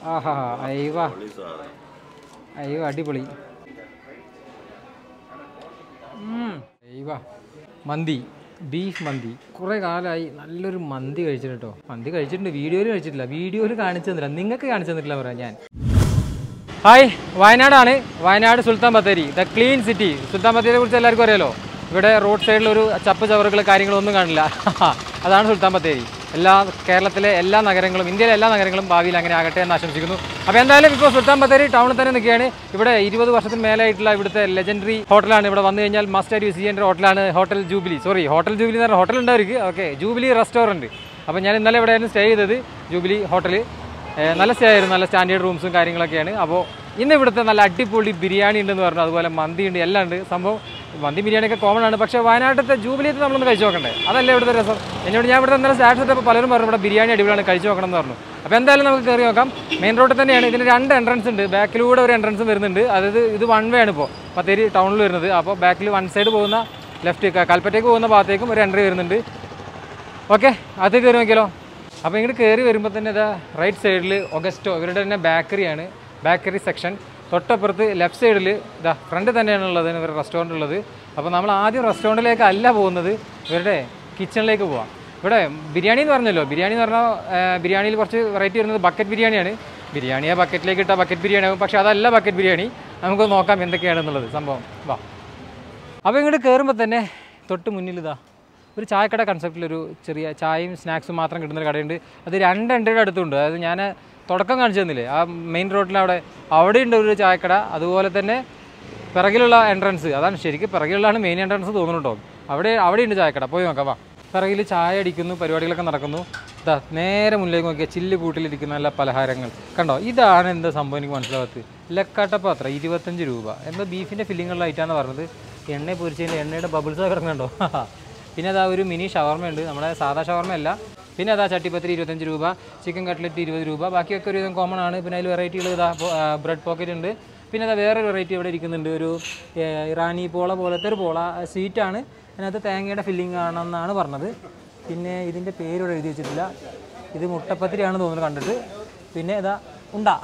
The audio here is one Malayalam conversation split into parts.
ആഹാ അയ്യവ അയ്യോ അടിപൊളി ഉം. അയ്യവ മന്തി ബീഫ് മന്തി കുറേ കാലമായി നല്ലൊരു മന്തി കഴിച്ചിട്ട് കേട്ടോ മന്തി കഴിച്ചിട്ടുണ്ട് വീഡിയോയിൽ കഴിച്ചിട്ടില്ല വീഡിയോയിൽ കാണിച്ചു തന്നില്ല നിങ്ങൾക്ക് കാണിച്ചു തന്നിട്ടില്ല പറയാം ഞാൻ ഹായ് വയനാടാണ് Wayanad Sultan Bathery the clean city Sultan ബത്തേരിയെ കുറിച്ച് എല്ലാവർക്കും അറിയാലോ ഇവിടെ റോഡ് സൈഡിൽ ഒരു ചപ്പ് ചവറുകൾ കാര്യങ്ങളൊന്നും കാണില്ല അതാണ് സുൽത്താൻ ബത്തേരി എല്ലാ കേരളത്തിലെ എല്ലാ നഗരങ്ങളും ഇന്ത്യയിലെ എല്ലാ നഗരങ്ങളും ഭാവിയിൽ അങ്ങനെ ആകട്ടെ എന്ന് ആശംസിക്കുന്നു അപ്പോൾ എന്തായാലും ഇപ്പോൾ സുൽത്താൻ ബത്തേരി ടൗണിൽ തന്നെ നിൽക്കുകയാണ് ഇവിടെ ഇരുപത് വർഷത്തിന് മേലായിട്ടുള്ള ഇവിടുത്തെ ലെജൻഡറി ഹോട്ടലാണ് ഇവിടെ വന്നു കഴിഞ്ഞാൽ മസ്റ്റ് ആയിട്ട് യൂസ് ചെയ്യേണ്ട ഹോട്ടലാണ് hotel Jubilee sorry hotel Jubilee എന്ന് പറഞ്ഞാൽ ഹോട്ടൽ ഉണ്ടായിരിക്കും ഓക്കെ ജൂബിലി റെസ്റ്റോറൻറ്റ് അപ്പോൾ ഞാൻ ഇന്നലെ ഇവിടെയായിരുന്നു സ്റ്റേ ചെയ്തത് ജൂബിലി ഹോട്ടൽ ഏഹ് നല്ല സ്റ്റേ ആയിരുന്നു നല്ല സ്റ്റാൻഡേർഡ് റൂംസും കാര്യങ്ങളൊക്കെയാണ് അപ്പോൾ ഇന്ന് ഇവിടുത്തെ നല്ല അടിപൊളി ബിരിയാണി ഉണ്ടെന്ന് പറഞ്ഞു അതുപോലെ മന്തി ഉണ്ട് എല്ലാം ഉണ്ട് സംഭവം മന്തി ബിരിയാണിയൊക്കെ കോമൺ ആണ് പക്ഷേ വയനാട്ടിലത്തെ ജൂബിലിയത്ത് നമ്മളൊന്ന് കഴിച്ചു നോക്കണ്ടേ അതല്ലേ ഇവിടുത്തെ രസം എന്നോട് ഞാൻ ഇവിടെ ഇന്നലെ സ്റ്റാറ്റസ് ഇട്ടപ്പോൾ പലരും പറഞ്ഞു ഇവിടെ ബിരിയാണി അടിപൊളിയാണ് കഴിച്ചു നോക്കണം എന്ന് പറഞ്ഞു അപ്പോൾ എന്തായാലും നമുക്ക് കയറി നോക്കാം മെയിൻ റോഡിൽ തന്നെയാണ് ഇതിന് രണ്ട് എൻട്രൻസ് ഉണ്ട് ബാക്കിലൂടെ ഒരു എൻട്രൻസ് വരുന്നുണ്ട് അതായത് ഇത് വൺ വേ ആണ് ഇപ്പോൾ ബത്തേരി ടൗണിൽ വരുന്നത് അപ്പോൾ ബാക്കിൽ വൺ സൈഡ് പോകുന്ന ലെഫ്റ്റ് കൽപ്പറ്റയ്ക്ക് പോകുന്ന ഭാഗത്തേക്കും ഒരു എൻട്രി വരുന്നുണ്ട് ഓക്കെ അത് കയറി നോക്കിയാലോ അപ്പോൾ ഇങ്ങോട്ട് കയറി വരുമ്പോൾ തന്നെ ഇതാ റൈറ്റ് സൈഡിൽ ഒഗസ്റ്റോ ഇവരുടെ തന്നെ ബേക്കറിയാണ് ബേക്കറി സെക്ഷൻ തൊട്ടപ്പുറത്ത് ലെഫ്റ്റ് സൈഡിൽ ഇതാ ഫ്രണ്ട് തന്നെയാണ് ഉള്ളത് ഇവരുടെ റെസ്റ്റോറൻറ്റ് ഉള്ളത് അപ്പോൾ നമ്മൾ ആദ്യം റെസ്റ്റോറൻറ്റിലേക്ക് അല്ല പോകുന്നത് ഇവരുടെ കിച്ചണിലേക്ക് പോവാം ഇവിടെ ബിരിയാണി എന്ന് പറഞ്ഞല്ലോ ബിരിയാണി എന്ന് പറഞ്ഞാൽ ആ, ബിരിയാണിയിൽ കുറച്ച് വെറൈറ്റി വരുന്നത് ബക്കറ്റ് ബിരിയാണിയാണ് ബിരിയാണിയെ ബക്കറ്റിലേക്ക് ഇട്ടാൽ ബക്കറ്റ് ബിരിയാണി ആകും പക്ഷേ അതല്ല ബക്കറ്റ് ബിരിയാണി നമുക്ക് നോക്കാം എന്തൊക്കെയാണെന്നുള്ളത് സംഭവം വാ അപ്പോൾ ഇങ്ങോട്ട് കയറുമ്പോൾ തന്നെ തൊട്ട് മുന്നിൽ ഇതാ ഒരു ചായക്കട കൺസെപ്റ്റിലൊരു ചെറിയ ചായയും സ്നാക്സും മാത്രം കിട്ടുന്ന ഒരു കടയുണ്ട് അത് രണ്ട് എൻ്റെയുടെ അടുത്തുണ്ട് അതായത് ഞാൻ തുടക്കം കാണിച്ചു തന്നില്ലേ ആ മെയിൻ റോഡിൽ അവിടെ അവിടെയുണ്ട് ഒരു ചായക്കട അതുപോലെ തന്നെ പിറകിലുള്ള എൻട്രൻസ് അതാണ് ശരിക്കും പിറകിലുള്ളതാണ് മെയിൻ എൻട്രൻസ് തോന്നുന്നുണ്ടോ അവിടെ അവിടെയുണ്ട് ചായക്കട പോയി നോക്കാം വാ പിറകിൽ ചായ അടിക്കുന്നു പരിപാടികളൊക്കെ നടക്കുന്നു ഇതാ നേരെ മുന്നിലേക്ക് നോക്കിയാൽ ചില്ല് കൂട്ടിലിരിക്കുന്ന നല്ല പലഹാരങ്ങൾ കണ്ടോ ഇതാണ് എന്താ സംഭവം എനിക്ക് മനസ്സിലാകത്ത് ലക്കാട്ടപ്പാത്ര ഇരുപത്തഞ്ച് രൂപ എന്താ ബീഫിൻ്റെ ഫില്ലിങ്ങുള്ളതായിട്ടാണ് പറഞ്ഞത് എണ്ണ പൊരിച്ചതിൻ്റെ എണ്ണയുടെ ബബിൾസ് കിടക്കുന്നുണ്ടോ പിന്നെ അതാ ഒരു മിനി ഷവർമ ഉണ്ട് നമ്മുടെ സാധാ ഷവർമ അല്ല പിന്നെ അതാ ചട്ടിപ്പത്തിരി ഇരുപത്തഞ്ച് രൂപ ചിക്കൻ കട്ട്ലറ്റ് ഇരുപത് രൂപ ബാക്കിയൊക്കെ ഒരു വിധം കോമൺ ആണ് പിന്നെ അതിൽ വെറൈറ്റികൾ ഇതാ ബ്രെഡ് പോക്കറ്റ് ഉണ്ട് പിന്നെ അതാ വേറൊരു വെറൈറ്റി ഇവിടെ ഇരിക്കുന്നുണ്ട് ഒരു ഏഹ്, ഇറാനി പോള പോലത്തെ ഒരു പോള സ്വീറ്റാണ് അതിനകത്ത് തേങ്ങയുടെ ഫില്ലിംഗ് ആണെന്നാണ് പറഞ്ഞത് പിന്നെ ഇതിൻ്റെ പേര് ഇവിടെ എഴുതി വെച്ചിട്ടില്ല ഇത് മുട്ടപ്പത്തിരിയാണെന്ന് തോന്നുന്നു കണ്ടിട്ട് പിന്നെ ഇതാ ഉണ്ടാ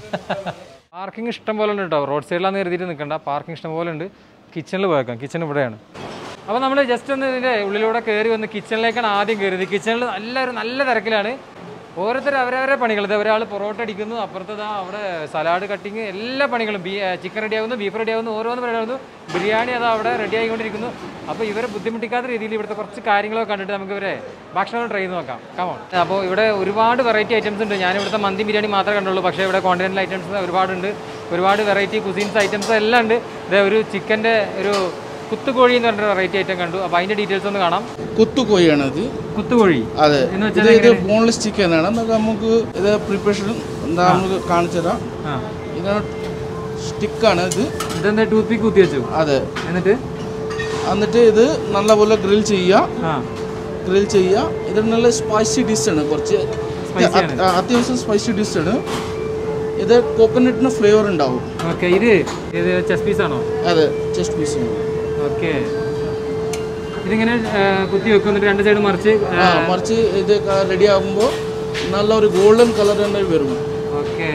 പാർക്കിംഗ് ഇഷ്ടം പോലെ ഉണ്ട് കേട്ടോ റോഡ് സൈഡിലാന്ന് കരുതിയിട്ട് നിൽക്കണ്ട പാർക്കിംഗ് ഇഷ്ടം പോലെ ഉണ്ട് കിച്ചണിൽ പോയേക്കാം കിച്ചൺ ഇവിടെയാണ് അപ്പോൾ നമ്മൾ ജസ്റ്റ് ഒന്ന് ഇതിൻ്റെ ഉള്ളിലൂടെ കയറി വന്ന് കിച്ചണിലേക്കാണ് ആദ്യം കയറിയത് കിച്ചണിൽ നല്ലൊരു നല്ല തിരക്കിലാണ് ഓരോരുത്തർ അവരവരുടെ പണികൾ ഇത് ഒരാൾ പൊറോട്ട അടിക്കുന്നു അപ്പുറത്തതാ അവിടെ സലാഡ് കട്ടിങ് എല്ലാ പണികളും ബീ ചിക്കൻ റെഡി ആകുന്നു ബീഫ് റെഡി ആകുന്നു ഓരോന്ന് റെഡി ആകുന്നു ബിരിയാണി അതാ അവിടെ റെഡി ആയിക്കൊണ്ടിരിക്കുന്നു അപ്പോൾ ഇവരെ ബുദ്ധിമുട്ടിക്കാത്ത രീതിയിൽ ഇവിടുത്തെ കുറച്ച് കാര്യങ്ങളൊക്കെ കണ്ടിട്ട് നമുക്ക് ഇവരെ ഭക്ഷണം ട്രൈ ചെയ്ത് നോക്കാം കമോൺ അപ്പോൾ ഇവിടെ ഒരുപാട് വെറൈറ്റി ഐറ്റംസ് ഉണ്ട് ഞാൻ ഇവിടുത്തെ മന്തി ബിരിയാണി മാത്രമേ കണ്ടുള്ളൂ പക്ഷേ ഇവിടെ കോണ്ടിനെൻ്റൽ ഐറ്റംസ് ഒരുപാടുണ്ട് ഒരുപാട് വെറൈറ്റി കുസീൻസ് ഐറ്റംസ് എല്ലാം ഉണ്ട് ഇത് ഒരു ചിക്കൻ്റെ ഒരു കുത്തുകോഴി എന്ന് പറഞ്ഞൊരു വെറൈറ്റി ഐറ്റം കണ്ടു അപ്പോൾ അതിൻ്റെ ഡീറ്റെയിൽസ് ഒന്ന് കാണാം കുത്തുകോഴിയാണ് ഇത് കുത്തുകോഴി അതെ എന്ന് ഇത് ഇത് ബോൺലെസ് ചിക്കൻ ആണ് നമുക്ക് നമുക്ക് ഇത് പ്രിപ്പറേഷൻ എന്താ നമുക്ക് കാണിച്ചു തരാം ആ ഇതാണ് സ്റ്റിക്കാണ് ഇത് ഇതെന്താ ടൂത്ത് പിക്ക് കുത്തി വെച്ചു അതെ എന്നിട്ട് എന്നിട്ട് ഇത് നല്ലപോലെ ഗ്രിൽ ചെയ്യുക ആ ഗ്രിൽ ചെയ്യുക ഇത് നല്ല സ്പൈസി ഡിഷാണ് കുറച്ച് Spicy ആണ്. അ- അത്യാവശ്യം സ്പൈസി ഡിഷാണ് ഇത് കോക്കനട്ടിന് ഫ്ലേവർ ഉണ്ടാവും ഓക്കെ ഇത് ഇത് ചെസ് പീസ് ആണോ അതെ ചെസ്റ്റ് പീസ് ഓക്കെ ഇതിങ്ങനെ ആ, കുത്തി വെക്കും എന്നിട്ട് രണ്ട് സൈഡ് മറിച്ച് ആ മറിച്ച് ഇത് റെഡി ആകുമ്പോൾ നല്ല ഒരു ഗോൾഡൻ കളർ തന്നെ വരും ഓക്കെ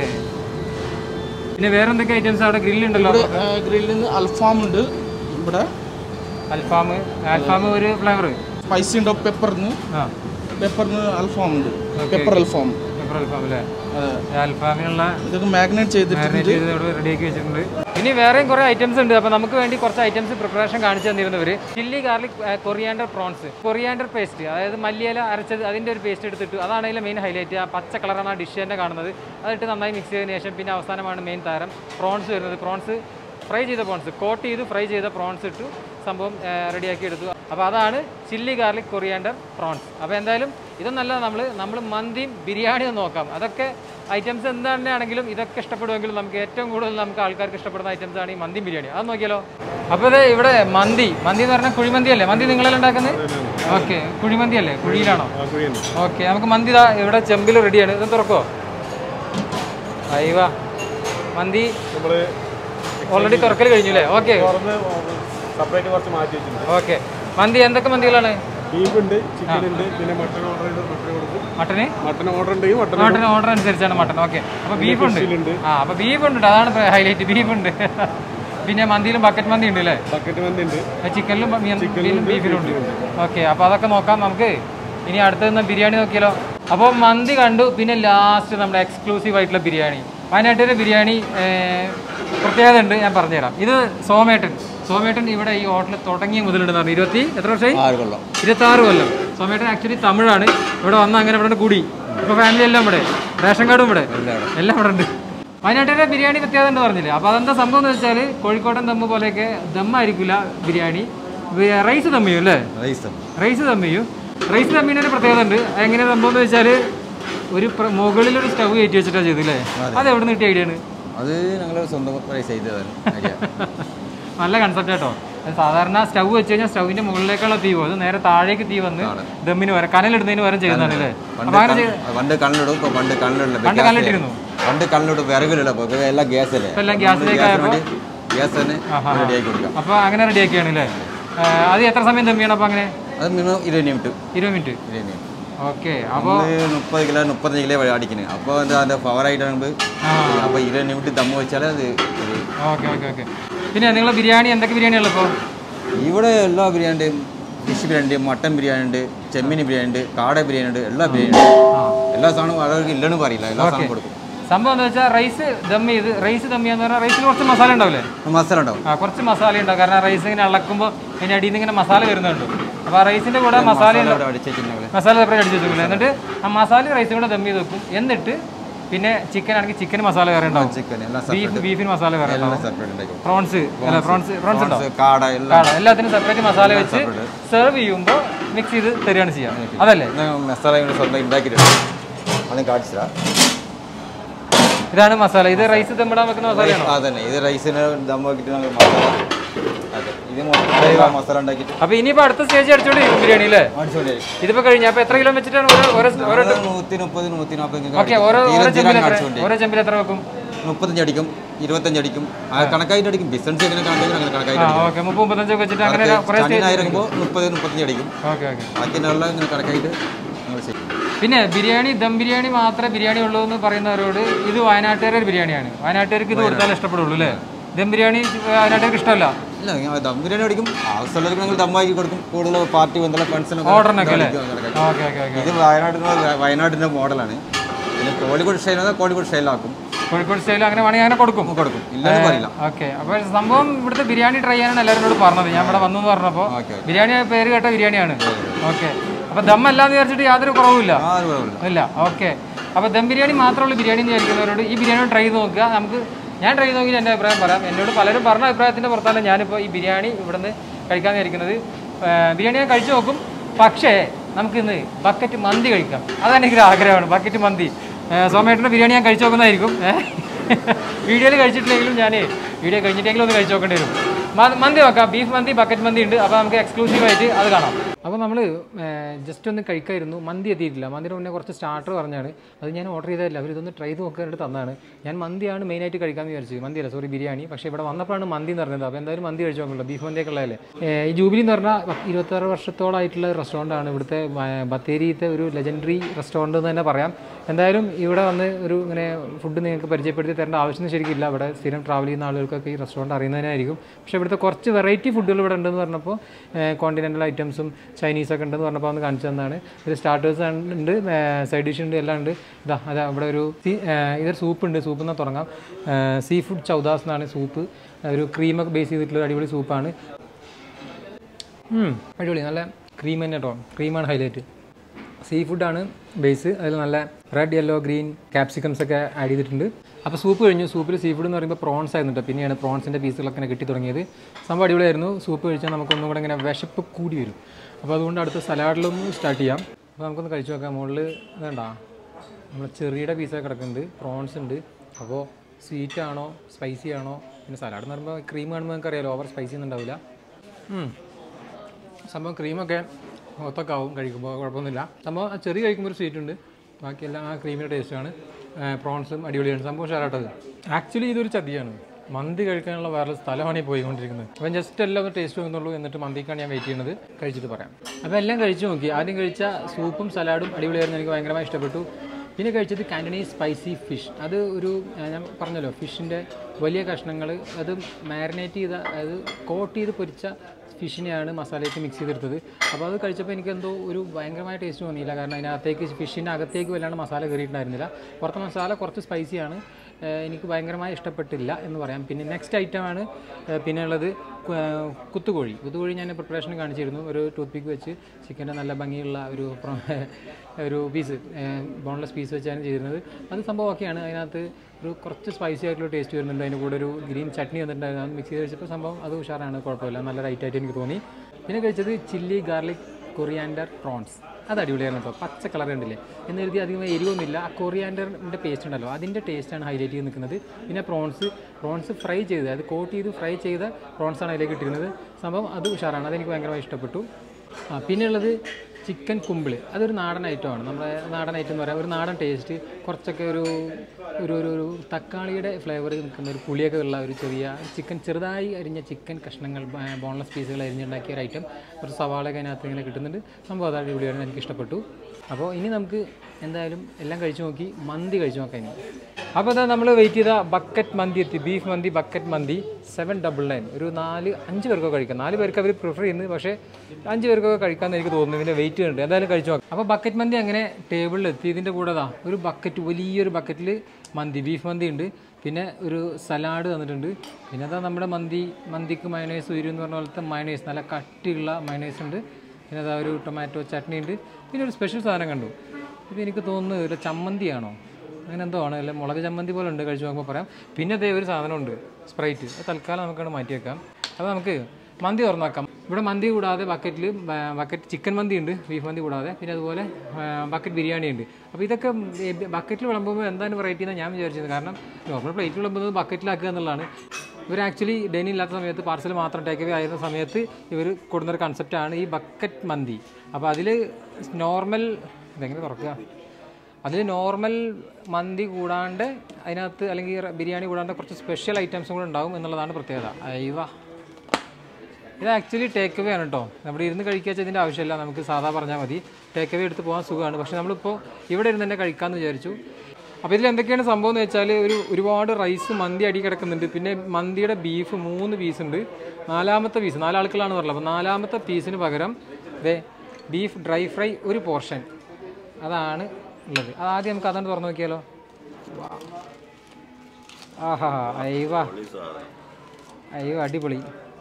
പിന്നെ വേറെ എന്തൊക്കെ ഐറ്റംസ് അവിടെ ഗ്രില്ലുണ്ടല്ലോ ഇവിടെ ഗ്രില്ലിന് അൽഫാം ഉണ്ട് ഇവിടെ അൽഫാം അൽഫാം ഒരു ഫ്ലേവർ സ്പൈസി ഉണ്ടാവും പെപ്പറിന് ആ പെപ്പറിന് അൽഫാം ഉണ്ട് പെപ്പർ അൽഫാം പെപ്പർ അൽഫാം അല്ലേ അതെ അൽഫാമിനുള്ള ഇതൊക്കെ മാഗ്നേറ്റ് ചെയ്തിട്ടുണ്ട് മാരിനേറ്റ് ചെയ്ത് ഇവിടെ റെഡിയാക്കി വെച്ചിട്ടുണ്ട് ഇനി വേറെയും കുറേ ഐറ്റംസ് ഉണ്ട് അപ്പോൾ നമുക്ക് വേണ്ടി കുറച്ച് ഐറ്റംസ് പ്രിപ്പറേഷൻ കാണിച്ചു തന്നിരുന്നവർ chilli garlic coriander prawns coriander paste അതായത് മല്ലിയില അരച്ചത് അതിൻ്റെ ഒരു പേസ്റ്റ് എടുത്തിട്ട് അതാണ് അതിലെ മെയിൻ ഹൈലൈറ്റ് ആ പച്ച കളറാണ് ആ ഡിഷ് തന്നെ കാണുന്നത് അതിട്ട് നന്നായി മിക്സ് ചെയ്തതിന് ശേഷം പിന്നെ അവസാനമാണ് മെയിൻ താരം പ്രോൺസ് വരുന്നത് പ്രോൺസ് ഫ്രൈ ചെയ്ത പ്രോൺസ് കോട്ട് ചെയ്ത് ഫ്രൈ ചെയ്ത പ്രോൺസ് ഇട്ടു സംഭവം റെഡിയാക്കി എടുത്തു അപ്പോൾ അതാണ് ചില്ലി ഗാർലിക് കൊറിയാണ്ടർ പ്രോൺസ് അപ്പോൾ എന്തായാലും ഇതൊന്നല്ല നമ്മൾ നമ്മൾ മന്തിയും ബിരിയാണിയും നോക്കാം അതൊക്കെ ഐറ്റംസ് എന്ത് തന്നെയാണെങ്കിലും ഇതൊക്കെ ഇഷ്ടപ്പെടുമെങ്കിലും നമുക്ക് ഏറ്റവും കൂടുതൽ നമുക്ക് ആൾക്കാർക്ക് ഇഷ്ടപ്പെടുന്ന ഐറ്റംസ് ആണ് ഈ മന്തിയും ബിരിയാണി അത് നോക്കിയാലോ അപ്പോൾ ഇത് ഇവിടെ മന്തി മന്തി എന്ന് പറഞ്ഞാൽ കുഴിമന്തി അല്ലേ മന്തി നിങ്ങളെല്ലാം ഉണ്ടാക്കുന്നത് ഓക്കെ കുഴിമന്തി അല്ലേ കുഴിയിലാണോ ഓക്കെ നമുക്ക് മന്തി ഇതാ ഇവിടെ ചെമ്പിൽ റെഡിയാണ് ഇത് തുറക്കോ അയ്യവാ മന്തി നമ്മള് ഓൾറെഡി തുറക്കൽ കഴിഞ്ഞു അല്ലേ ഓക്കെ തുറന്ന് സെപ്പറേറ്റ് കുറച്ച് മാറ്റി വെച്ചിട്ടുണ്ട് ഓക്കെ മന്തി എന്തൊക്കെ മന്തികളാണ് ബീഫ് ഉണ്ട് ചിക്കൻ ഉണ്ട് പിന്നെ മട്ടൺ ഓർഡർ ഉണ്ട് മട്ടൺ കൊടുക്കും മട്ടന് മട്ടൺ ഓർഡർ ഉണ്ടെങ്കിൽ മട്ടൺ മട്ടൻ ഓർഡർ അനുസരിച്ചാണ് മട്ടൻ ഓക്കെ അപ്പോൾ ബീഫ് ഉണ്ട് ഉണ്ട് ആ അപ്പോൾ ബീഫ് ഉണ്ട് ട്ടോ. അതാണ് ഹൈലൈറ്റ് ബീഫ് ഉണ്ട് പിന്നെ മന്തിയിലും ബക്കറ്റ് മന്തി ഉണ്ട് അല്ലേ ബക്കറ്റ് മന്തി ഉണ്ട് ചിക്കനിലും മീനിലും ബീഫിലും ഉണ്ട് ഓക്കെ അപ്പോൾ അതൊക്കെ നോക്കാം നമുക്ക് ഇനി അടുത്തത് ബിരിയാണി നോക്കിയാലോ അപ്പോൾ മന്തി കണ്ടു പിന്നെ ലാസ്റ്റ് നമ്മുടെ എക്സ്ക്ലൂസീവ് ആയിട്ടുള്ള ബിരിയാണി വയനാട്ടിലെ ബിരിയാണി ഏർ, പ്രത്യേകത ഉണ്ട് ഞാൻ പറഞ്ഞുതരാം ഇത് സോമേട്ടൻ സോമേട്ടൻ ഇവിടെ ഈ ഹോട്ടൽ തുടങ്ങിയ മുതലുണ്ടെന്ന് പറഞ്ഞു ഇരുപത്തി എത്ര വർഷമായി ആറ് കൊള്ളാം ഇരുപത്താറ് കൊല്ലം സോമേട്ടൻ ആക്ച്വലി തമിഴാണ് ഇവിടെ വന്ന് അങ്ങനെ ഇവിടെ കൂടി ഇപ്പോൾ ഫാമിലി എല്ലാം ഇവിടെ റേഷൻ കാർഡും ഇവിടെ എല്ലാം ഇവിടെ ഉണ്ട് വയനാട്ടിലെ ബിരിയാണി വ്യത്യാസം ഉണ്ട് പറഞ്ഞില്ലേ അപ്പോൾ അതെന്താ സംഭവം എന്ന് വെച്ചാൽ കോഴിക്കോടൻ ദമ്മ് പോലെയൊക്കെ ദമ്മായിരിക്കില്ല ബിരിയാണി വി- റൈസ് ദമ്മ് ചെയ്യും അല്ലേ റൈസ് ദമ്മ് ചെയ്യും റൈസ് ദമ്മിന് ഒരു പ്രത്യേകത ഉണ്ട് എങ്ങനെയാണ് സംഭവം എന്ന് വെച്ചാൽ ഒരു പ്ര- മുകളിലൊരു സ്റ്റവ് കയറ്റി വെച്ചിട്ടാണ് ചെയ്തില്ലേ അത് എവിടെ നിന്ന് കിട്ടിയ ഐഡിയ ആണ് അത് ഞങ്ങൾ സ്വന്തം പ്രൈസ് ചെയ്തതാണ് ഐഡിയ നല്ല കൺസെപ്റ്റ് കേട്ടോ അത് സാധാരണ സ്റ്റവ് വെച്ച് കഴിഞ്ഞാൽ സ്റ്റവിന്റെ മുകളിലേക്കുള്ള തീ പോകും അത് നേരെ താഴേക്ക് തീ വന്ന് ദമ്മിന് വരെ കനലിടുന്നതിന് വരെ ചെയ്യുന്നതാണ് അല്ലേ പണ്ട് അപ്പൊ അങ്ങനെ കണ്ണ്- പണ്ട് കണ്ണിടും ഇപ്പൊ പണ്ട് കണ്ണിടില്ല പണ്ട് കല്ലിട്ടിരുന്നു പണ്ട് കണ്ണിടും വിറകിലില്ല ഇപ്പൊ ഇപ്പൊ എല്ലാം ഗ്യാസ് അല്ലേ ഇപ്പൊ എല്ലാം ഗ്യാസിലേക്ക് ആയപ്പോ ഗ്യാസ് തന്നെ റെഡിയാക്കി കൊടുക്കാം അപ്പൊ അങ്ങനെ റെഡിയാക്കിയാണ് അല്ലേ ആ, അത് എത്ര സമയം ദം ചെയ്യണം അപ്പൊ അങ്ങനെ അത് മിനിമം ഇരുപത് മിനിറ്റ് ഇരുപത് മിനിറ്റ് ഇരുപത് മിനിറ്റ് ഓക്കെ അപ്പോൾ നമ്മള് മുപ്പത് കിലോ മുപ്പത്തഞ്ച് കിലോ അടിക്കുന്നത് അപ്പോൾ എന്താ അതിന്റെ പവർ ആയിട്ടാണ് അപ്പോൾ ഇരുപത് മിനിറ്റ് ദമ്മ് വെച്ചാൽ അത് ഒരു ഓക്കെ ഓക്കെ ഓക്കെ പിന്നെ നിങ്ങൾ ബിരിയാണി എന്തൊക്കെ ബിരിയാണി ഉള്ളത് ഇപ്പോൾ ഇവിടെ എല്ലാ ബിരിയാണിയും ഫിഷ് ബിരിയാണി ഉണ്ട് മട്ടൻ ബിരിയാണി ഉണ്ട് ചെമ്മീൻ ബിരിയാണി ഉണ്ട് കാട ബിരിയാണി ഉണ്ട് എല്ലാ ബിരിയാണി ഉണ്ട് എല്ലാ സാധനവും അവർക്ക് ഇല്ലെന്ന് പറയില്ല എല്ലാ സാധനവും കൊടുക്കും സംഭവം എന്താ വെച്ചാൽ റൈസ് ദം ചെയ്ത് റൈസ് ദം ചെയ്യാന്ന് പറഞ്ഞാൽ റൈസിൽ കുറച്ച് മസാല ഉണ്ടാവില്ലേ മസാല ഉണ്ടാവും ആ കുറച്ച് മസാല ഉണ്ടാവും കാരണം റൈസ് ഇങ്ങനെ ഇളക്കുമ്പോൾ അതിന് അടിയിൽ നിന്ന് ഇങ്ങനെ മസാല വരുന്നുണ്ട് അപ്പോൾ ആ റൈസിന്റെ കൂടെ മസാല മസാല ഇവിടെ അടിച്ചിട്ടുണ്ടെങ്കിൽ മസാല സെപ്പറേറ്റ് അടിച്ച് വെച്ചിട്ടില്ല എന്നിട്ട് ആ മസാല റൈസും കൂടെ ദം ചെയ്ത് വെക്കും എന്നിട്ട് പിന്നെ ചിക്കൻ ആണെങ്കിൽ ചിക്കൻ മസാല വേറെ ഉണ്ടാവും ചിക്കൻ എല്ലാം ബീഫ് ബീഫിന് മസാല വേറെ ഉണ്ടാവും സെപ്പറേറ്റ് ഉണ്ടാക്കും പ്രോൺസ് അല്ല പ്രോൺസ് പ്രോൺസ് ഉണ്ടോ കാട എല്ലാം കാട എല്ലാത്തിനും സെപ്പറേറ്റ് മസാല വെച്ച് സെർവ് ചെയ്യുമ്പോൾ മിക്സ് ചെയ്ത് തരികയാണ് ചെയ്യുക അതല്ലേ ഇന്ന് മസാല ഇവിടെ സ്വന്തം ഉണ്ടാക്കിയിട്ടുണ്ട് അത് കാണിച്ചതാ ഇതാണ് മസാല ഇത് റൈസ് ദമ്മിടാൻ വെക്കുന്ന മസാലയാണോ അതന്നെ ഇത് റൈസിന് ദം വെക്കിട്ട് ഞങ്ങൾ മസാല അതെ ഇത് മൊത്തം മസാല ഉണ്ടാക്കിയിട്ട് അപ്പൊ ഇനിയിപ്പോ അടുത്ത സ്റ്റേജ് അടിച്ചോണ്ടിരിക്കും ബിരിയാണി അല്ലേ അടിച്ചുകൊണ്ടിരിക്കും ഇതിപ്പോ കഴിഞ്ഞ അപ്പൊ എത്ര കിലോ വെച്ചിട്ടാണ് ഓരോ ഓരോ ഓരോ നൂറ്റി മുപ്പത് നൂറ്റി നാൽപ്പത് ഓക്കെ ഓരോ ഓരോ ചെമ്പിൽ എത്ര ഓരോ ചെമ്പിൽ എത്ര വെക്കും മുപ്പത്തഞ്ച് അടിക്കും ഇരുപത്തഞ്ച് അടിക്കും ആ കണക്കായിട്ട് അടിക്കും ബിസിനസ് എങ്ങനെ കണക്കായിട്ട് അങ്ങനെ കണക്കായിട്ട് ആ അടിക്കും ഓക്കെ മുപ്പത് മുപ്പത്തഞ്ചൊക്കെ വെച്ചിട്ട് അങ്ങനെ കുറെ സ്റ്റേജ് ചണ്ടിനായിരിക്കുമ്പോൾ മുപ്പത് മുപ്പത്തഞ്ച് അടിക്കും ഓക്കെ ഓക്കെ ബാക്കിയുള്ള ഇങ്ങനെ കണക്കായിട്ട് ഞങ്ങൾ ചെയ്യും പിന്നെ ബിരിയാണി ദം ബിരിയാണി മാത്രമേ ബിരിയാണി ഉള്ളൂ എന്ന് പറയുന്നവരോട് ഇത് വയനാട്ടുകാരുടെ ഒരു ബിരിയാണിയാണ് വയനാട്ടുകാർക്ക് ഇത് കൊടുത്താലേ ഇഷ്ടപ്പെടുള്ളൂ അല്ലേ ദം ബിരിയാണി വയനാട്ടുകാർക്ക് ഇഷ്ടമല്ല ഇല്ല ഞങ്ങൾ ദം ബിരിയാണി അടിക്കും ആവശ്യമുള്ളവർക്ക് ഞങ്ങൾ ദമ്മാക്കി കൊടുക്കും കൂടുതൽ പാർട്ടി വന്നുള്ള ഫ്രണ്ട്സിനൊക്കെ ഓർഡറിനൊക്കെ അല്ലേ ഇതാക്കും. ഓക്കെ ഓക്കെ ഓക്കെ ഇത് വയനാട്ടിൻ്റെ വയനാടിൻ്റെ മോഡലാണ് പിന്നെ കോഴിക്കോട് സ്റ്റൈൽ കോഴിക്കോട് സ്റ്റൈലാക്കും കോഴിക്കോട് സ്റ്റൈൽ അങ്ങനെ വേണമെങ്കിൽ അങ്ങനെ കൊടുക്കും കൊടുക്കും ഇല്ലെന്ന് പറയില്ല ഓക്കെ അപ്പോൾ സംഭവം ഇവിടുത്തെ ബിരിയാണി ട്രൈ ചെയ്യാനാണ് എല്ലാവരോട് പറഞ്ഞത് ഞാൻ ഇവിടെ വന്നു എന്ന് പറഞ്ഞപ്പോൾ ഓക്കെ ബിരിയാണി പേര് കേട്ട ബിരിയാണിയാണ് ഓക്കെ അപ്പോൾ ദം അല്ലാന്ന് വിചാരിച്ചിട്ട് യാതൊരു കുറവുമില്ല ആ ഒരു കുഴപ്പമില്ല ഇല്ല ഓക്കെ അപ്പോൾ ദം ബിരിയാണി മാത്രമുള്ള ബിരിയാണി എന്ന് വിചാരിക്കുന്നവരോട് ഈ ബിരിയാണി ട്രൈ ചെയ്ത് നോക്കുക നമുക്ക് ഞാൻ ട്രൈ ചെയ്ത് നോക്കി എൻ്റെ അഭിപ്രായം പറയാം എന്നോട് പലരും പറഞ്ഞ അഭിപ്രായത്തിൻ്റെ പുറത്താണ് ഞാനിപ്പോൾ ഈ ബിരിയാണി ഇവിടുന്ന് കഴിക്കാമെന്ന് വിചാരിക്കുന്നത് ഏർ ബിരിയാണി ഞാൻ കഴിച്ചു നോക്കും പക്ഷേ നമുക്കിന്ന് ബക്കറ്റ് മന്തി കഴിക്കാം അതാണ് എനിക്ക് ആഗ്രഹമാണ് ബക്കറ്റ് മന്തി ഏർ സോമേട്ടൻ്റെ ബിരിയാണി ഞാൻ കഴിച്ചു നോക്കുന്നതായിരിക്കും വീഡിയോയിൽ കഴിച്ചിട്ടില്ലെങ്കിലും ഞാൻ വീഡിയോ കഴിഞ്ഞിട്ടെങ്കിലും ഒന്ന് കഴിച്ചു നോക്കേണ്ടി വരും മ- മന്തി നോക്കാം ബീഫ് മന്തി ബക്കറ്റ് മന്തി ഉണ്ട് അപ്പോൾ നമുക്ക് എക്സ്ക്ലൂസീവ് ആയിട്ട് അത് കാണാം അപ്പോൾ നമ്മൾ ജസ്റ്റ് ഒന്ന് കഴിക്കായിരുന്നു മന്തി എത്തിയിട്ടില്ല മന്തിയുടെ മുന്നേ കുറച്ച് സ്റ്റാർട്ടർ പറഞ്ഞാണ് അത് ഞാൻ ഓർഡർ ചെയ്തതല്ല അവർ ഇതൊന്ന് ട്രൈ ചെയ്ത് നോക്കാനായിട്ട് തന്നതാണ് ഞാൻ മന്തിയാണ് മെയിനായിട്ട് കഴിക്കാമെന്ന് വിചാരിച്ചത് മന്തിയല്ല സോറി ബിരിയാണി പക്ഷേ ഇവിടെ വന്നപ്പോഴാണ് മന്തി എന്ന് പറഞ്ഞത് അപ്പോൾ എന്തായാലും മന്തി കഴിച്ചു നോക്കണല്ലോ ബീഫ് മന്തിയൊക്കെ ഉള്ളതല്ലേ ഏഹ് ഈ ജൂബിലി എന്ന് പറഞ്ഞാൽ ഇരുപത്താറ് വർഷത്തോളായിട്ടുള്ള റെസ്റ്റോറൻ്റാണ് ഇവിടുത്തെ ബ- ബത്തേരിയിലത്തെ ഒരു ലെജൻഡറി റെസ്റ്റോറൻറ്റ് എന്ന് തന്നെ പറയാം എന്തായാലും ഇവിടെ വന്ന് ഒരു ഇങ്ങനെ ഫുഡ് നിങ്ങൾക്ക് പരിചയപ്പെടുത്തി തരേണ്ട ആവശ്യം ശരിക്കില്ല ഇവിടെ സ്ഥിരം ട്രാവൽ ചെയ്യുന്ന ആളുകൾക്കൊക്കെ ഈ റെസ്റ്റോറൻറ്റ് അറിയുന്നതിനായിരിക്കും പക്ഷേ ഇവിടുത്തെ കുറച്ച് വെറൈറ്റി ഫുഡുകൾ ഇവിടെ ഉണ്ടെന്ന് പറഞ്ഞപ്പോൾ കോണ്ടിനെൻ്റൽ ഐറ്റംസും ചൈനീസൊക്കെ ഉണ്ടെന്ന് പറഞ്ഞപ്പോൾ ഒന്ന് കാണിച്ചു തന്നാണ് ഒരു സ്റ്റാർട്ടേഴ്സ് ഉണ്ട് സൈഡ് ഡിഷ് ഉണ്ട് എല്ലാം ഉണ്ട് ഇതാ അതാ ഇവിടെ ഒരു സീ- ഏഹ് ഇതൊരു സൂപ്പ് ഉണ്ട് സൂപ്പ് എന്നാൽ തുടങ്ങാം സീ ഫുഡ് ചൗദാസ് എന്നാണ് സൂപ്പ് ഒരു ക്രീമൊക്കെ ബേസ് ചെയ്തിട്ടുള്ള ഒരു അടിപൊളി സൂപ്പാണ് ഉം, അടിപൊളി നല്ല ക്രീം തന്നെ കേട്ടോ ക്രീമാണ് ഹൈലൈറ്റ് സീ ഫുഡാണ് ബേസ് അതിൽ നല്ല റെഡ് യെല്ലോ ഗ്രീൻ ക്യാപ്സിക്കംസ് ഒക്കെ ആഡ് ചെയ്തിട്ടുണ്ട് അപ്പോൾ സൂപ്പ് കഴിഞ്ഞു സൂപ്പിൽ സീ ഫുഡ് എന്ന് പറയുമ്പോൾ പ്രോൺസ് ആയിരുന്നു കേട്ടോ പിന്നെയാണ് പ്രോൺസിൻ്റെ പീസുകളൊക്കെ ഇങ്ങനെ കിട്ടി തുടങ്ങിയത് സംഭവം അടിപൊളിയായിരുന്നു സൂപ്പ് കഴിച്ചാൽ നമുക്കൊന്നും കൂടെ ഇങ്ങനെ വിശപ്പ് കൂടി വരും അപ്പോൾ അതുകൊണ്ട് അടുത്ത സലാഡിലൊന്ന് സ്റ്റാർട്ട് ചെയ്യാം അപ്പോൾ നമുക്കൊന്ന് കഴിച്ചു നോക്കാം മുകളിൽ ഇതുണ്ടാ നമ്മൾ ചെറിയുടെ പീസൊക്കെ കിടക്കുന്നുണ്ട് പ്രോൺസ് ഉണ്ട് അപ്പോൾ സ്വീറ്റ് ആണോ സ്പൈസി ആണോ പിന്നെ സലാഡ് എന്ന് പറയുമ്പോൾ ക്രീം കാണുമ്പോൾ നമുക്ക് അറിയാലോ ഓവർ സ്പൈസി ഒന്നും ഉണ്ടാവില്ല ഉം. സംഭവം ക്രീമൊക്കെ മൊത്തമൊക്കെ ആവും കഴിക്കുമ്പോൾ കുഴപ്പമൊന്നുമില്ല സംഭവം ആ ചെറിയ കഴിക്കുമ്പോൾ ഒരു സ്വീറ്റ് ഉണ്ട് ബാക്കിയെല്ലാം ആ ക്രീമിൻ്റെ ടേസ്റ്റാണ് പ്രോൺസും അടിപൊളിയാണ് സംഭവം ഷാറാട്ടത് ആക്ച്വലി ഇതൊരു ചതിയാണ് മന്തി കഴിക്കാനുള്ള വേറെ സ്ഥലമാണ് ഈ പോയിക്കൊണ്ടിരിക്കുന്നത് അപ്പം ജസ്റ്റ് എല്ലാം ഒന്ന് ടേസ്റ്റ് നോക്കുന്നുള്ളൂ എന്നിട്ട് മന്തിക്കാണ് ഞാൻ വെയിറ്റ് ചെയ്യുന്നത് കഴിച്ചിട്ട് പറയാം അപ്പോൾ എല്ലാം കഴിച്ചു നോക്കി ആദ്യം കഴിച്ച സൂപ്പും സലാഡും അടിപൊളിയായിരുന്നു എനിക്ക് ഭയങ്കരമായി ഇഷ്ടപ്പെട്ടു പിന്നെ കഴിച്ചത് കാൻഡനീസ് സ്പൈസി ഫിഷ് അത് ഒരു ആ, ഞാൻ പറഞ്ഞല്ലോ ഫിഷിൻ്റെ വലിയ കഷ്ണങ്ങൾ അത് മാരിനേറ്റ് ചെയ്ത അതായത് കോട്ട് ചെയ്ത് പൊരിച്ച ഫിഷിനെയാണ് മസാലയ്ക്ക് മിക്സ് ചെയ്തെടുത്തത് അപ്പോൾ അത് കഴിച്ചപ്പോൾ എനിക്ക് എന്തോ ഒരു ഭയങ്കരമായ ടേസ്റ്റ് തോന്നിയില്ല കാരണം അതിനകത്തേക്ക് ഫിഷിൻ്റെ അകത്തേക്ക് വല്ലാണ്ട് മസാല കയറിയിട്ടുണ്ടായിരുന്നില്ല പുറത്തെ മസാല കുറച്ച് സ്പൈസിയാണ് ഏഹ് എനിക്ക് ഭയങ്കരമായി ഇഷ്ടപ്പെട്ടില്ല എന്ന് പറയാം പിന്നെ നെക്സ്റ്റ് ഐറ്റമാണ് പിന്നെ ഉള്ളത് കു- ഏഹ് കുത്തുകോഴി കുത്തുകോഴി ഞാൻ പ്രിപ്പറേഷൻ കാണിച്ചിരുന്നു ഒരു ടൂത്ത് പിക്ക് വെച്ച് ചിക്കൻ്റെ നല്ല ഭംഗിയുള്ള ഒരു പ്ര- ഒരു പീസ് ബോൺലെസ് പീസ് വെച്ചാണ് ചെയ്തിരുന്നത് അത് സംഭവം ഒക്കെയാണ് അതിനകത്ത് ഒരു കുറച്ച് സ്പൈസി ആയിട്ടുള്ള ടേസ്റ്റ് വരുന്നുണ്ട് അതിൻ്റെ കൂടെ ഒരു ഗ്രീൻ ചട്നി വന്നിട്ടുണ്ടായിരുന്നു അത് മിക്സ് ചെയ്ത് വെച്ചപ്പോൾ സംഭവം അത് ഉഷാറാണ് കുഴപ്പമില്ല നല്ല റൈറ്റ് ആയിട്ട് എനിക്ക് തോന്നി പിന്നെ കഴിച്ചത് ചില്ലി ഗാർലിക് കൊറിയാൻഡർ പ്രോൺസ് അത് അടിപൊളിയാണ് കേട്ടോ പച്ച കളർ ഉണ്ടല്ലേ എന്ന് കരുതി അധികം എരിവൊന്നുമില്ല ആ കൊറിയാൻഡറിൻ്റെ പേസ്റ്റ് ഉണ്ടല്ലോ അതിൻ്റെ ടേസ്റ്റാണ് ഹൈലൈറ്റ് ചെയ്ത് നിൽക്കുന്നത് പിന്നെ പ്രോൺസ് പ്രോൺസ് ഫ്രൈ ചെയ്ത് അത് കോട്ട് ചെയ്ത് ഫ്രൈ ചെയ്ത പ്രോൺസാണ് അതിലേക്ക് ഇട്ടിരുന്നത് സംഭവം അത് ഉഷാറാണ് അതെനിക്ക് ഭയങ്കരമായി ഇഷ്ടപ്പെട്ടു ആ പിന്നെയുള്ളത് ചിക്കൻ കുമ്പിള് അതൊരു നാടൻ ഐറ്റമാണ് നമ്മുടെ നാടൻ ഐറ്റം എന്ന് പറയാം ഒരു നാടൻ ടേസ്റ്റ് കുറച്ചൊക്കെ ഒരു ഒരു ഒരു ഒരു തക്കാളിയുടെ ഫ്ലേവർ നിൽക്കുന്ന ഒരു പുളിയൊക്കെ ഉള്ള ഒരു ചെറിയ ചിക്കൻ ചെറുതായി അരിഞ്ഞ ചിക്കൻ കഷ്ണങ്ങൾ ബോൺലെസ് പീസുകൾ അരിഞ്ഞുണ്ടാക്കിയ ഒരു ഐറ്റം ഒരു സവാളയൊക്കെ അതിനകത്ത് ഇങ്ങനെ കിട്ടുന്നുണ്ട് സംഭവം അത് അടിപൊളിയാണ് എനിക്ക് ഇഷ്ടപ്പെട്ടു അപ്പോൾ ഇനി നമുക്ക് എന്തായാലും എല്ലാം കഴിച്ചു നോക്കി മന്തി കഴിച്ചു നോക്കാം ഇനി അപ്പോൾ അതാ നമ്മൾ വെയിറ്റ് ചെയ്ത ബക്കറ്റ് മന്തി എത്തി beef mandi bucket mandi seven double nine ഒരു നാല് അഞ്ച് പേർക്കൊക്കെ കഴിക്കാം നാല് പേർക്ക് അവർ പ്രിഫർ ചെയ്യുന്നത് പക്ഷേ അഞ്ച് പേർക്കൊക്കെ കഴിക്കാമെന്ന് എനിക്ക് തോന്നുന്നു ഇതിൻ്റെ വെയിറ്റ് ഉണ്ട് എന്തായാലും കഴിച്ചു നോക്കാം അപ്പോൾ ബക്കറ്റ് മന്തി അങ്ങനെ ടേബിളിൽ എത്തി ഇതിൻ്റെ കൂടെ ദാ ഒരു ബക്കറ്റ് വലിയൊരു ബക്കറ്റിൽ മന്തി ബീഫ് മന്തി ഉണ്ട് പിന്നെ ഒരു സലാഡ് തന്നിട്ടുണ്ട് പിന്നെ അതാ നമ്മുടെ മന്തി മന്തിക്ക് മയണൈസ് ഉയരും എന്ന് പറഞ്ഞ പോലത്തെ മയണൈസ് നല്ല കട്ടിയുള്ള മയണൈസ് ഉണ്ട് പിന്നെ അതാ ഒരു ടൊമാറ്റോ ചട്നി ഉണ്ട് പിന്നെ ഒരു സ്പെഷ്യൽ സാധനം കണ്ടു ഇത് എനിക്ക് തോന്നുന്നു ഒരു ചമ്മന്തിയാണോ അങ്ങനെ എന്തോ ആണ് അല്ലെ മുളക് ചമ്മന്തി പോലെ ഉണ്ട് കഴിച്ച് നോക്കുമ്പോൾ പറയാം പിന്നെ അതേ ഒരു സാധനമുണ്ട് സ്പ്രൈറ്റ് അത് തൽക്കാലം നമുക്കവിടെ മാറ്റി വെക്കാം അപ്പോൾ നമുക്ക് മന്തി തുറന്നാക്കാം ഇവിടെ മന്തി കൂടാതെ ബക്കറ്റിൽ ബക്കറ്റ് ചിക്കൻ മന്തി ഉണ്ട് ബീഫ് മന്തി കൂടാതെ പിന്നെ അതുപോലെ ബക്കറ്റ് ബിരിയാണി ഉണ്ട് അപ്പോൾ ഇതൊക്കെ ബക്കറ്റിൽ വിളമ്പുമ്പോൾ എന്താണ് വെറൈറ്റി എന്നാണ് ഞാൻ വിചാരിച്ചത് കാരണം നോർമൽ പ്ലേറ്റിൽ വിളമ്പുന്നത് ബക്കറ്റിലാക്കുക എന്നുള്ളതാണ് ഇവർ ആക്ച്വലി ഡെയിലി ഇല്ലാത്ത സമയത്ത് പാർസൽ മാത്രം ടേക്ക് അവേ ആയിരുന്ന സമയത്ത് ഇവർ കൊടുക്കുന്നൊരു കൺസെപ്റ്റാണ് ഈ ബക്കറ്റ് മന്തി അപ്പോൾ അതിൽ നോർമൽ ഇതെങ്ങനെ തുറക്കുക അതിൽ നോർമൽ മന്തി കൂടാണ്ട് അതിനകത്ത് അല്ലെങ്കിൽ റ- ബിരിയാണി കൂടാണ്ട് കുറച്ച് സ്പെഷ്യൽ ഐറ്റംസും കൂടെ ഉണ്ടാവും എന്നുള്ളതാണ് പ്രത്യേകത അയ്യവ ഇത് ആക്ച്വലി ടേക്ക് അവേ ആണ് കേട്ടോ നമ്മുടെ ഇരുന്ന് കഴിക്കുക ഇതിൻ്റെ ആവശ്യമില്ല നമുക്ക് സാധാ പറഞ്ഞാൽ മതി ടേക്ക് അവേ എടുത്ത് പോകാൻ സുഖമാണ് പക്ഷേ നമ്മളിപ്പോൾ ഇവിടെ ഇരുന്ന് തന്നെ കഴിക്കാമെന്ന് വിചാരിച്ചു അപ്പോൾ ഇതിൽ എന്തൊക്കെയാണ് സംഭവം എന്ന് വെച്ചാൽ ഒരു ഒരുപാട് റൈസ് മന്തി അടി കിടക്കുന്നുണ്ട് പിന്നെ മന്തിയുടെ ബീഫ് മൂന്ന് പീസ് ഉണ്ട് നാലാമത്തെ പീസ് നാലാൾക്കളാണ് പറഞ്ഞത് അപ്പോൾ നാലാമത്തെ പീസിന് പകരം ദേ ബീഫ് ഡ്രൈ ഫ്രൈ ഒരു പോർഷൻ അതാണ് ഉള്ളത് അത് ആദ്യം നമുക്ക് അതാണ് തുറന്നു നോക്കിയാലോ ആഹാ അയ്യവാ അയ്യോ അടിപൊളി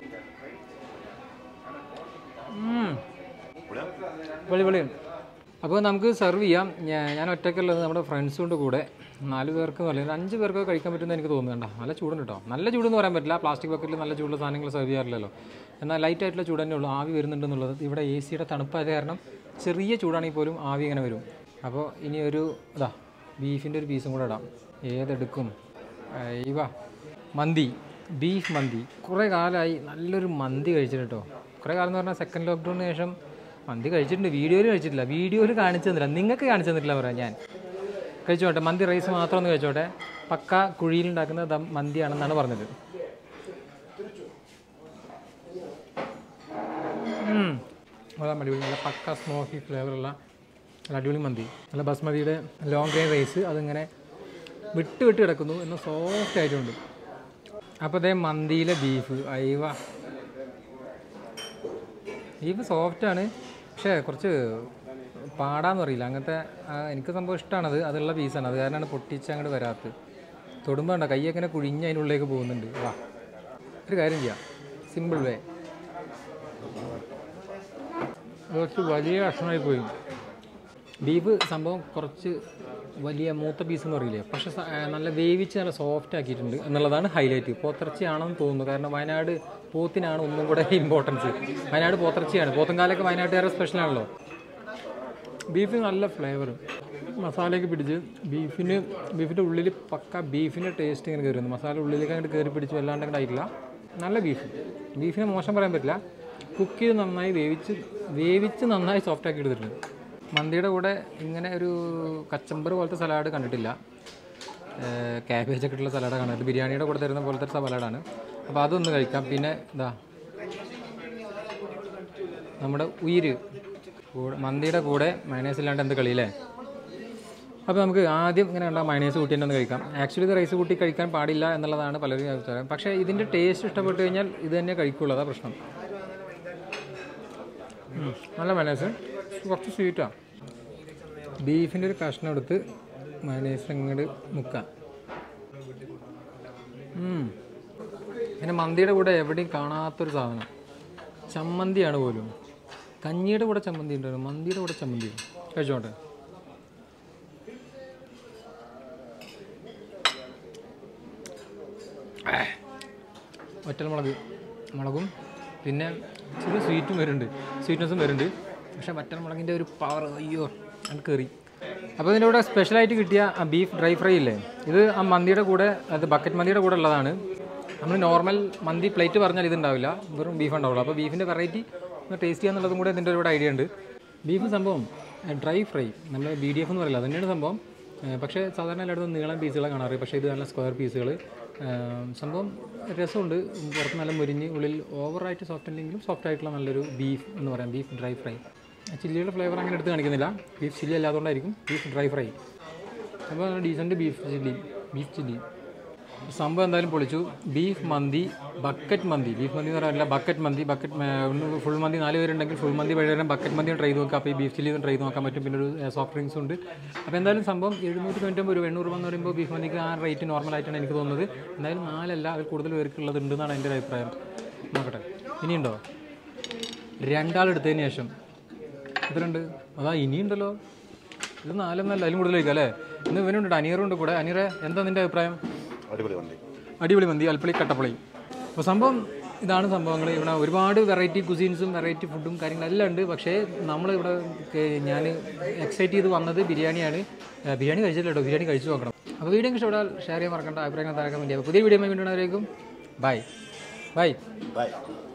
ഉം. പൊളി പൊളി അപ്പോൾ നമുക്ക് സെർവ് ചെയ്യാം ഞാൻ ഞാൻ ഒറ്റയ്ക്കുള്ളത് നമ്മുടെ ഫ്രണ്ട്സും ഉണ്ട് കൂടെ നാല് പേർക്ക് അല്ലെങ്കിൽ അഞ്ച് പേർക്ക് കഴിക്കാൻ പറ്റുമെന്ന് എനിക്ക് തോന്നുന്നുണ്ട് നല്ല ചൂടുണ്ട് കേട്ടോ നല്ല ചൂടെന്ന് പറയാൻ പറ്റില്ല പ്ലാസ്റ്റിക് ബക്കറ്റിൽ നല്ല ചൂടുള്ള സാധനങ്ങൾ സെർവ് ചെയ്യാറില്ലല്ലോ എന്നാൽ ലൈറ്റ് ആയിട്ടുള്ള ചൂട് തന്നെ ഉള്ളൂ ആവി വരുന്നുണ്ടെന്നുള്ളത് ഇവിടെ എ സിയുടെ തണുപ്പായത് കാരണം ചെറിയ ചൂടാണെങ്കിൽ പോലും ആവി ഇങ്ങനെ വരും അപ്പോൾ ഇനി ഒരു ഇതാ ബീഫിൻ്റെ ഒരു പീസും കൂടെ ഇടാം ഏതെടുക്കും ഇവ മന്തി ബീഫ് മന്തി കുറേ കാലമായി നല്ലൊരു മന്തി കഴിച്ചിട്ട് കേട്ടോ കുറേ കാലം എന്ന് പറഞ്ഞാൽ സെക്കൻഡ് ലോക്ക്ഡൗണിന് ശേഷം മന്തി കഴിച്ചിട്ടുണ്ട് വീഡിയോയിൽ കഴിച്ചിട്ടില്ല വീഡിയോയിൽ കാണിച്ചു തന്നില്ല നിങ്ങൾക്ക് കാണിച്ചു തന്നിട്ടില്ല പറയാം ഞാൻ കഴിച്ചോട്ടെ മന്തി റൈസ് മാത്രം ഒന്ന് കഴിച്ചോട്ടെ പക്ക കുഴിയിലുണ്ടാക്കുന്ന ദം മന്തിയാണെന്നാണ് പറഞ്ഞത് ഉം. അതാ അടിപൊളി നല്ല പക്ക സ്മോക്കി ഫ്ലേവറുള്ള നല്ല അടിപൊളി മന്തി നല്ല ബസ്മതിയുടെ ലോങ് ഗ്രെയിൻ റൈസ് അതിങ്ങനെ വിട്ട് വിട്ട് കിടക്കുന്നു എന്നാൽ സോഫ്റ്റ് ആയിട്ടുണ്ട് അപ്പോൾ അതേ മന്തിയിലെ ബീഫ് അയവ ബീഫ് സോഫ്റ്റാണ് പക്ഷേ കുറച്ച് പാടാന്ന് അറിയില്ല അങ്ങനത്തെ ആ, എനിക്ക് സംഭവം ഇഷ്ടമാണത് അതുള്ള പീസാണ് അത് കാരണമാണ് പൊട്ടിച്ച് അങ്ങോട്ട് വരാത്തത് തൊടുമ്പോൾ ഉണ്ടോ കൈയൊക്കെ ഇങ്ങനെ കുഴിഞ്ഞ് അതിൻ്റെ ഉള്ളിലേക്ക് പോകുന്നുണ്ട് വാ ഒരു കാര്യം ചെയ്യാം സിമ്പിൾ വേ കുറച്ച് വലിയ കഷ്ണമായി പോയി ബീഫ് സംഭവം കുറച്ച് വലിയ മൂത്ത പീസ് എന്ന് പറയില്ലേ പക്ഷെ സ- ആ, നല്ല വേവിച്ച് നല്ല സോഫ്റ്റ് ആക്കിയിട്ടുണ്ട് എന്നുള്ളതാണ് ഹൈലൈറ്റ് പോത്തിറച്ചിയാണെന്ന് തോന്നുന്നു കാരണം വയനാട് പോത്തിനാണ് ഒന്നും കൂടെ ഇമ്പോർട്ടൻസ് വയനാട് പോത്തിറച്ചിയാണ് പോത്തങ്കാലൊക്കെ വയനാട്ടുകാരുടെ സ്പെഷ്യലാണല്ലോ ബീഫ് നല്ല ഫ്ലേവർ മസാലയൊക്കെ പിടിച്ച് ബീഫിന് ബീഫിൻ്റെ ഉള്ളിൽ പക്ക ബീഫിൻ്റെ ടേസ്റ്റ് ഇങ്ങനെ കയറുന്നു മസാല ഉള്ളിലേക്ക് അങ്ങോട്ട് കയറി പിടിച്ച് വല്ലാണ്ട് അങ്ങോട്ട് ആയിട്ടില്ല നല്ല ബീഫ് ബീഫിനെ മോശം പറയാൻ പറ്റില്ല കുക്ക് ചെയ്ത് നന്നായി വേവിച്ച് വേവിച്ച് നന്നായി സോഫ്റ്റ് ആക്കി എടുത്തിട്ടുണ്ട് മന്തിയുടെ കൂടെ ഇങ്ങനെ ഒരു കച്ചമ്പർ പോലത്തെ സലാഡ് കണ്ടിട്ടില്ല ക്യാബേജ് ഒക്കെ ഇട്ടുള്ള സലാഡാണ് ഇത് ബിരിയാണിയുടെ കൂടെ തരുന്ന പോലത്തെ ഒരു സലാഡാണ് അപ്പോൾ അതൊന്ന് കഴിക്കാം പിന്നെ ഇതാ നമ്മുടെ ഉയിര് കൂടെ മന്തിയുടെ കൂടെ മയണൈസ് ഇല്ലാണ്ട് എന്ത് കളിയില്ലേ അപ്പോൾ നമുക്ക് ആദ്യം ഇങ്ങനെ ഉള്ള മയണൈസ് കൂട്ടി തന്നെ ഒന്ന് കഴിക്കാം ആക്ച്വലി ഇത് റൈസ് കൂട്ടി കഴിക്കാൻ പാടില്ല എന്നുള്ളതാണ് പലരും അഭിപ്രായം പക്ഷേ ഇതിൻ്റെ ടേസ്റ്റ് ഇഷ്ടപ്പെട്ട് കഴിഞ്ഞാൽ ഇത് തന്നെ കഴിക്കുള്ളൂ അതാ പ്രശ്നം ഉം, നല്ല മയണൈസ് കുറച്ച് സ്വീറ്റാണ് ബീഫിൻ്റെ ഒരു കഷ്ണം എടുത്ത് മയണൈസ് അങ്ങോട്ട് മുക്കാം ഉം. പിന്നെ മന്തിയുടെ കൂടെ എവിടെയും കാണാത്തൊരു സാധനം ചമ്മന്തിയാണ് പോലും കഞ്ഞിയുടെ കൂടെ ചമ്മന്തി ഉണ്ടായിരുന്നു മന്തിയുടെ കൂടെ ചമ്മന്തി കഴിച്ചോട്ടെ വറ്റൽമുളക് മുളകും പിന്നെ ചെറിയ സ്വീറ്റും വരുന്നുണ്ട് സ്വീറ്റ്നസ്സും വരുന്നുണ്ട് പക്ഷേ വറ്റൽമുളകിൻ്റെ ഒരു പവർ അയ്യോ അത് കയറി അപ്പോൾ ഇതിൻ്റെ കൂടെ സ്പെഷ്യലായിട്ട് കിട്ടിയ ആ ബീഫ് ഡ്രൈ ഫ്രൈ ഇല്ലേ ഇത് ആ മന്തിയുടെ കൂടെ അത് ബക്കറ്റ് മന്തിയുടെ കൂടെ ഉള്ളതാണ് നമ്മൾ നോർമൽ മന്തി പ്ലേറ്റ് പറഞ്ഞാൽ ഇത് ഉണ്ടാവില്ല വെറും ബീഫ് ഉണ്ടാവുള്ളൂ അപ്പോൾ ബീഫിൻ്റെ വെറൈറ്റി ഒന്ന് ടേസ്റ്റ് ചെയ്യാന്നുള്ളതും കൂടെ ഇതിൻ്റെ ഒരു ഐഡിയ ഉണ്ട് ബീഫ് സംഭവം ഡ്രൈ ഫ്രൈ നമ്മൾ ബി ഡി എഫ് എന്ന് പറയില്ല അതന്നെയാണ് സംഭവം ഏഹ് പക്ഷേ സാധാരണ എല്ലായിടത്തും നീളം പീസുകളെ കാണാറ് പക്ഷേ ഇത് നല്ല സ്ക്വയർ പീസുകൾ സംഭവം രസമുണ്ട് പുറത്ത് നല്ല മുരിഞ്ഞ് ഉള്ളിൽ ഓവറായിട്ട് സോഫ്റ്റ് അല്ലെങ്കിലും സോഫ്റ്റ് ആയിട്ടുള്ള നല്ലൊരു ബീഫ് എന്ന് പറയാം ബീഫ് ഡ്രൈ ഫ്രൈ ചില്ലിയുടെ ഫ്ലേവർ അങ്ങനെ എടുത്ത് കാണിക്കുന്നില്ല ബീഫ് ചില്ലി അല്ലാത്തതുകൊണ്ടായിരിക്കും ബീഫ് ഡ്രൈ ഫ്രൈ അപ്പോൾ decent beef chilli beef chilli സംഭവം എന്തായാലും പൊളിച്ചു beef mandi bucket mandi beef mandi എന്ന് പറയാനില്ല bucket mandi bucket full mandi നാല് പേരുണ്ടെങ്കിൽ ഫുൾ മന്തി പകരം ബക്കറ്റ് മന്തി ട്രൈ ചെയ്ത് നോക്കാം അപ്പോൾ ഈ ബീഫ് ചില്ലി ട്രൈ ചെയ്ത് നോക്കാൻ പറ്റും പിന്നെ ഒരു സോഫ്റ്റ് ഡ്രിങ്ക്സ് ഉണ്ട് അപ്പോൾ എന്തായാലും സംഭവം എഴുന്നൂറ്റി തൊണ്ണൂറ്റൊമ്പത് രൂപ എണ്ണൂറ് രൂപ എന്ന് പറയുമ്പോൾ ബീഫ് മന്തിക്ക് ആ റേറ്റ് നോർമൽ ആയിട്ടാണ് എനിക്ക് തോന്നുന്നത് എന്തായാലും നാലല്ല അതിൽ കൂടുതൽ പേർക്ക് ഉള്ളത് ഉണ്ടെന്നാണ് എൻ്റെ ഒരു അഭിപ്രായം നോക്കട്ടെ ഇനിയുണ്ടോ രണ്ടാളെടുത്തതിന് ശേഷം എത്രയുണ്ട് അതാ ഇനിയുണ്ടല്ലോ ഇത് നാലെന്നല്ല അതിലും കൂടുതൽ കഴിക്കാം അല്ലേ ഇന്ന് ഇവനുണ്ട് അനിയറുണ്ട് കൂടെ അനിയറെ എന്താ നിൻ്റെ അഭിപ്രായം അടിപൊളി മന്തി അൽപ്പളി കട്ടപ്പളി അപ്പോൾ സംഭവം ഇതാണ് സംഭവങ്ങൾ ഇവിടെ ഒരുപാട് വെറൈറ്റി കുസീൻസും വെറൈറ്റി ഫുഡും കാര്യങ്ങളും എല്ലാം ഉണ്ട് പക്ഷേ നമ്മളിവിടെ ഞാൻ എക്സൈറ്റ് ചെയ്ത് വന്നത് ബിരിയാണിയാണ് ഏഹ് ബിരിയാണി കഴിച്ചില്ല കേട്ടോ ബിരിയാണി കഴിച്ചു നോക്കണം അപ്പോൾ വീഡിയോ ഇഷ്ടപ്പെട്ടാൽ ഷെയർ ചെയ്യാൻ മറക്കണ്ട അഭിപ്രായങ്ങൾ താരക്കാൻ വേണ്ടി അപ്പോൾ പുതിയ വീഡിയോ വേണ്ടി ബൈ ബൈ Bye.